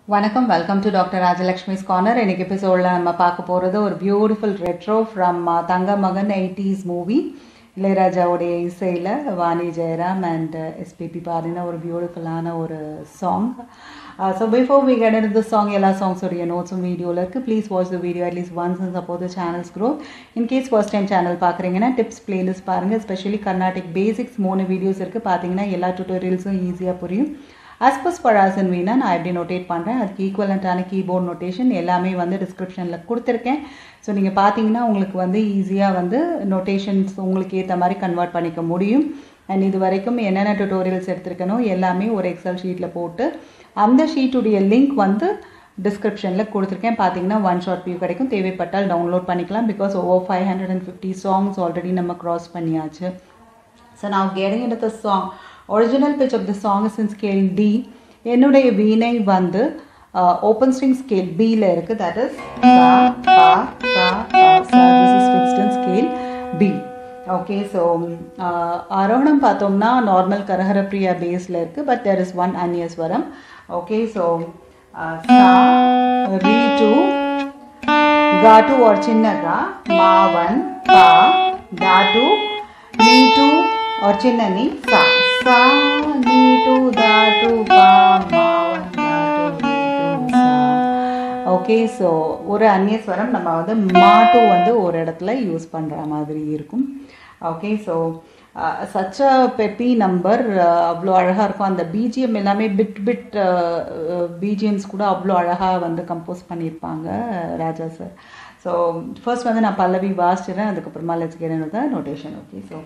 வணக்கம் welcome to doctor Rajalakshmi's corner இன்னைக்கு எபிசோடில் நம்ம பார்க்க போகிறது ஒரு பியூட்டிஃபுல் ரெட்ரோ ஃப்ரம் தங்க மகன் எயிட்டிஸ் மூவி இளையராஜாவுடைய இசையில் வாணி ஜெயராம் அண்ட் எஸ்பிபி பாடின ஒரு பியூட்டிஃபுல்லான ஒரு song so before we get இந்த சாங் எல்லா சாங்ஸோடைய நோட்ஸும் வீடியோவில் இருக்குது please watch the video at least once and support the channel's growth in case first time channel பார்க்குறீங்கன்னா டிப்ஸ் பிளேலிஸ்ட் பாருங்கள் எஸ்பெஷலி கர்நாடிக் பேசிக்ஸ் மூணு வீடியோஸ் இருக்குது பார்த்தீங்கன்னா எல்லா டுட்டோரியல்ஸும் ஈஸியாக புரியும் அஸ்பஸ் பராசன் வீணா நான் எப்படி நோட்டேட் பண்ணுறேன் அதுக்கு ஈக்குவலண்ட்டான கீபோர்ட் நோட்டேஷன் எல்லாமே வந்து டிஸ்கிரிப்ஷனில் கொடுத்துருக்கேன் ஸோ நீங்கள் பார்த்தீங்கன்னா உங்களுக்கு வந்து ஈஸியாக வந்து நோட்டேஷன்ஸ் உங்களுக்கு ஏற்ற மாதிரி கன்வெர்ட் பண்ணிக்க முடியும் அண்ட் இது வரைக்கும் என்னென்ன டுட்டோரியல்ஸ் எடுத்திருக்கனோ எல்லாமே ஒரு எக்ஸல் ஷீட்டில் போட்டு அந்த ஷீட்டுடைய லிங்க் வந்து டிஸ்கிரிப்ஷனில் கொடுத்துருக்கேன் பார்த்தீங்கன்னா ஒன் ஷார்ட் வியூ கிடைக்கும் தேவைப்பட்டால் டவுன்லோட் பண்ணிக்கலாம் because over five hundred and fifty songs already நம்ம க்ராஸ் பண்ணியாச்சு ஸோ நான் getting in the song original pitch of the song is in scale D என்னுடைய வீணை வந்து ஓப்பன் ஸ்ட்ரிங் ஸ்கேல் பியில் இருக்குது தட் இஸ் சா பா சா பா சா this is fixed in scale B okay so ஆரோகணம் பார்த்தோம்னா நார்மல் கரஹர பிரியா பேஸில் இருக்குது பட் தெர் இஸ் ஒன் அந்நியஸ்வரம் ஓகே ஸோ சா ரீ டூ गा टू और चिन्ह गा मा वन पा दा टू नी टू और चिन्ह नी सा सा नी टू दा टू पा மா ஒன் தா டூ நீ டூ சா ஓகே ஸோ ஒரு அந்நியஸ்வரம் நம்ம வந்து மாட்டு வந்து ஒரு இடத்துல யூஸ் பண்ணுற மாதிரி இருக்கும் okay so such a peppy number அவ்வளோ அழகாக இருக்கும் அந்த பிஜிஎம் எல்லாமே பிட் பிட் பிஜிஎம்ஸ் கூட அவ்வளோ அழகாக வந்து கம்போஸ் பண்ணியிருப்பாங்க ராஜா சார் ஸோ ஃபர்ஸ்ட் வந்து நான் பல்லவி வாசிச்சிடறேன் அதுக்கப்புறமா லெட்ஸ் கெட் என்னோட notation okay so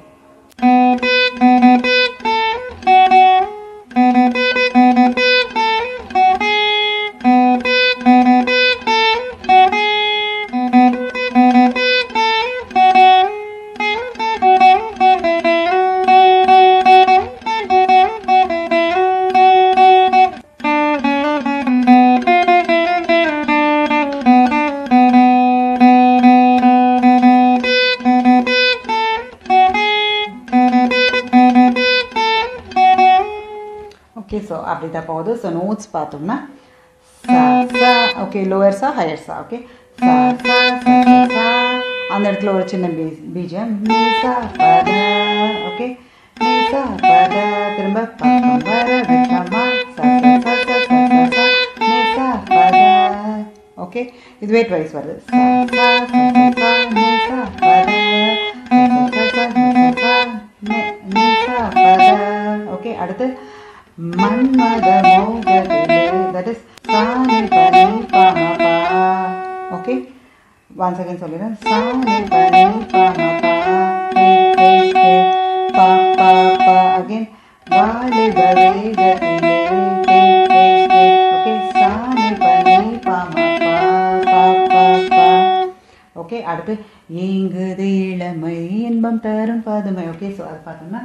okay so அப்படி தான் போகுது ஸோ நோட்ஸ் பார்த்தோம்னா சா சா ஓகே லோயர் சா ஹையர் சா ஓகே சா சா சா சா சா அந்த இடத்துல ஒரு சின்ன பீ பீஜம் நீ சா பத ஓகே நீ சா பத திரும்ப பக்கம் வர வெட்டமா சா சா சா சா சா சா சா நீ சா பத ஓகே இதுவே ட்வைஸ் வருது சா சா சா சா சா நீ சா பத சா சா சா சா சா நீ நீ சா பத ஓகே அடுத்து மன்மத மோகத்திலே தட் இஸ் சாணி பனி பாமபா ஓகே ஒன் செகண்ட் சொல்லிடுறேன் சாணி பனி பாமபா ஹே ஹே ஹே பா பா பா அகைன் வாலிப வேகத்திலே ஹே ஹே ஹே ஓகே சாணி பனி பாமபா பா பா பா ஓகே அடுத்து ஏங்குது இளமை இன்பம் தரும் பதுமை ஓகே ஸோ அது பார்த்தோம்னா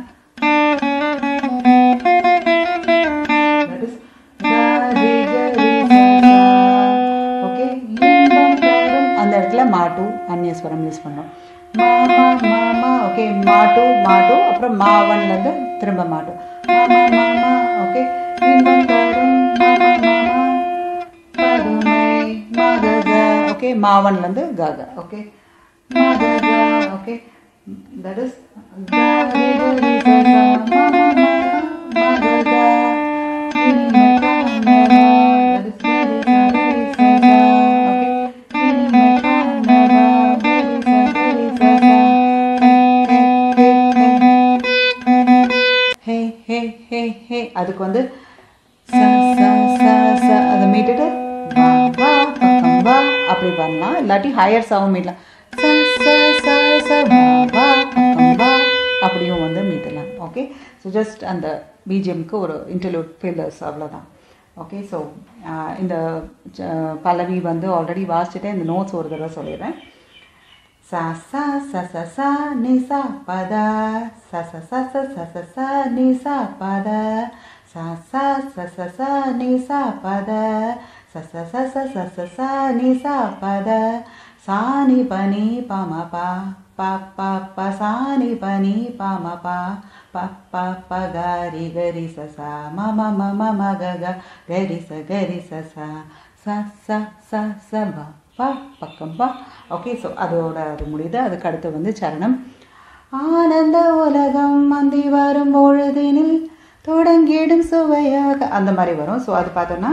that is gari gari sa okay இன்பம் தரும் அந்த இடத்துல மாட்டு அந்நியஸ்வரம் யூஸ் பண்ணோம் மாமா மாமா ஓகே மாட்டு மாட்டு அப்புறம் மாவன்லேருந்து திரும்ப மாட்டு மாமா மாமா ஓகே இன்பம் தரும் மாமா மாமா பதுமை மகக ஓகே மாவன்லேருந்து கக ஓகே மகக okay that is gari gari sa sa mama mama மகக அதுக்கு வந்து ச ச ச ச அதை மீட்டுட்டு வா வா பக்கம் வா அப்படி பண்ணலாம் இல்லாட்டி ஹையர் சாவும் மீட்டலாம் ச ச ச ச வா வா பக்கம் வா அப்படியும் வந்து மீட்டலாம் ஓகே ஸோ ஜஸ்ட் அந்த பிஜிஎம்க்கு ஒரு இன்டர்லூட் ஃபில்லர்ஸ் அவ்வளோதான் ஓகே ஸோ இந்த பல்லவி வந்து ஆல்ரெடி வாசிச்சுட்டு இந்த நோட்ஸ் ஒரு தடவை சொல்லிடுறேன் சா சா ச ச ச நி சா பத ச ச ச ச ச ச ச நி சா பத ச ச ச ச ச நி சா பத ச ச ச ச ச ச ச நி சா பத சாணி பனி பம பா பா பா ப சாணி பனி பம பா ப ப ப கரி கரி ச சா ம ம ம ம ம க க கரி ச கரி ச சா ச ச ச ச ப ப பக்கம் ப ஓகே ஸோ அதோட அது முடியுது அதுக்கு அடுத்து வந்து சரணம் ஆனந்த உலகம் மந்தி வரும் பொழுதினில் தொடங்கிடும் சுவையாக அந்த மாதிரி வரும் ஸோ அது பார்த்தோன்னா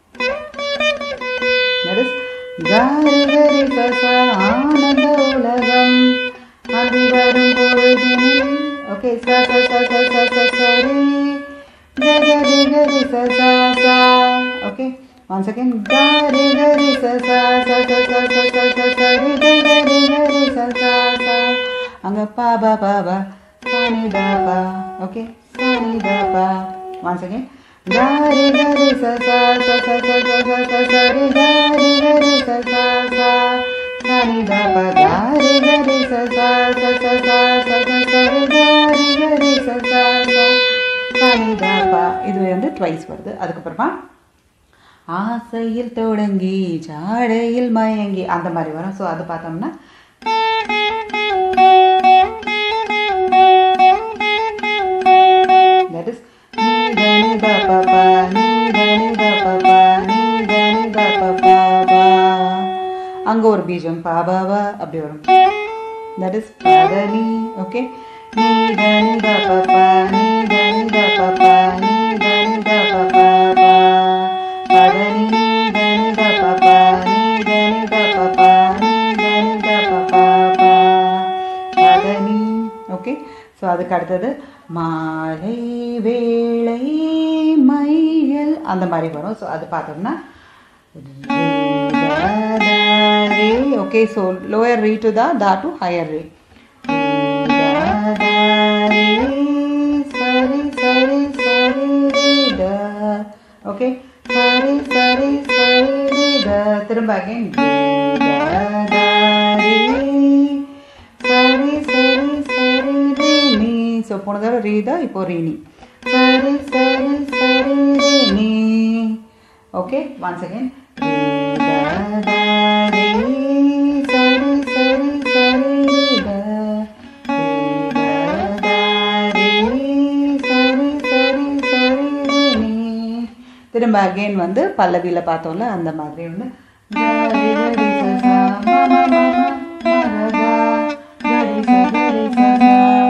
that is காரி கரி சசா ஆனந்த உலகம் மந்தி வரும் பொழுதினில் ஓகே ச ச ச ச ச ச சரி கரி கரி சசா சா okay once again gari gari sa sa sa sa sa sa sa sa sari gari gari sa sa sa அங்க பா பா பா பா சானி டா பா ஓகே சானி டா பா once again gari gari sa sa sa sa sa sa sa sa sari gari gari sa sa sa சானி டா பா gari gari sa sa sa sa sa sa sa sari gari gari sa sa sa சானி டா பா இது வந்து twice வருது அதுக்கப்புறமா ஆசையில் தொடங்கி ஜாடையில் மயங்கி அந்த மாதிரி வரும் ஸோ அது பார்த்தோம்னா that is நீ தனி த ப நீ தனி த ப நீ தனி த ப பா அங்கே ஒரு பீஜம் பா பா பா அப்படி வரும் that is பதனி ஓகே நீ தனி த ப நீ தனி த ப நீ தனி த ப பா பதனி நீ தனி த ப நீ தனி த ப நீ தனி த ப பதனி ஓகே ஸோ அதுக்கு அடுத்தது மாலை வேளை மையல் அந்த மாதிரி வரும் ஸோ அது பார்த்தோம்னா ஓகே ஸோ லோயர் ரீ டு த தா டு ஹையர் ரீ சரி சரி சரி த ஓகே சரி சரி சரி த திரும்ப அகைன் சரி சரி சரி ரீ நீ ஸோ போன தடவை ரீ தான் இப்போ ரீ நீ சரி சரி சரி ரீ நீ ஓகே ஒன்ஸ் அகைன் சரி சரி சரி ரீ த சரி சரி சரி ரீ நீ திரும்ப அகைன் வந்து பல்லவியில் பார்த்தோம்ல அந்த மாதிரி வந்து கரி கரி சசா மம மம மரகா கரி ச கரி சசா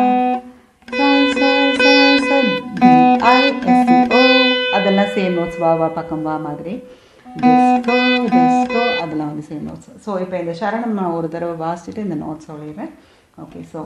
ச ச ச ச D I S C O அதெல்லாம் சேம் நோட்ஸ் வா வா பக்கம் வா மாதிரி டிஸ்கோ டிஸ்கோ அதெல்லாம் வந்து சேம் நோட்ஸ் ஸோ இப்போ இந்த சரணம் நான் ஒரு தடவை வாசிச்சுட்டு இந்த நோட்ஸ் சொல்லிடுறேன் okay so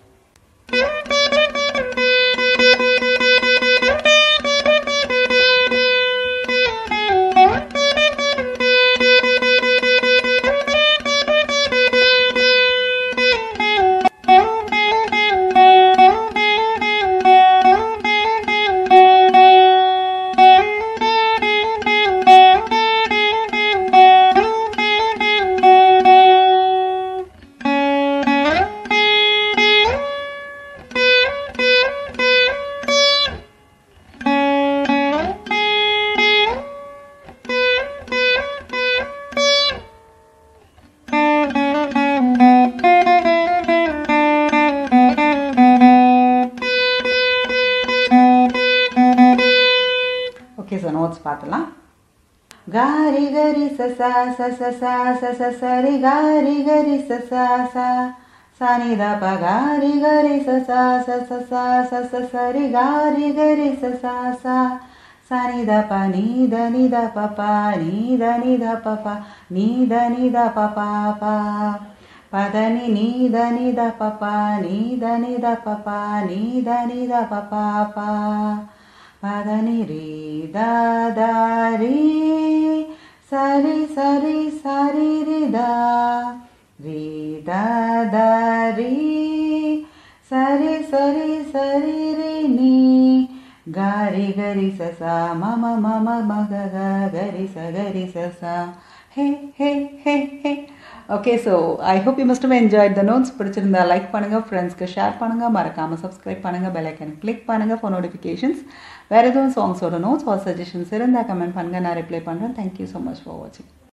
okay sir notes பார்த்துலாம் காரி கரி ச சா ச ச சா ச ச சரி காரி கரி ச சா சா சனி த ப காரி கரி ச சா ச ச சா ச ச சரி காரி கரி ச சா சா சனி த ப நீ த நி த ப ப நீ த நி த ப ப நீ த நி த ப ப ப பதனி நீ த நி த ப ப நீ த நி த ப ப நீ த நி த ப ப ப பதனி ரீ த த ரீ சரி சரி சரி ரி த ரீ த த ரீ சரி சரி சரி ரி நீ காரி கரி ச சா மம மம மக க கரி ச கரி ச சா hey hey hey hey okay so I hope you must enjoy the notes பிடிச்சிருந்தா லைக் பண்ணுங்கள் ஃப்ரெண்ட்ஸ்க்கு ஷேர் பண்ணுங்கள் மறக்காமல் சப்ஸ்கிரைப் பண்ணுங்கள் பெல் ஐக்கன் கிளிக் பண்ணுங்கள் ஃபார் நோட்டிஃபிகேஷன்ஸ் வேறு எதுவும் சாங்ஸோட நோட்ஸ் ஆர் சஜஷன்ஸ் இருந்தால் கமெண்ட் பண்ணுங்கள் நான் ரிப்ளை பண்ணுறேன் தேங்க்யூ ஸோ மச் ஃபார் வாட்சிங்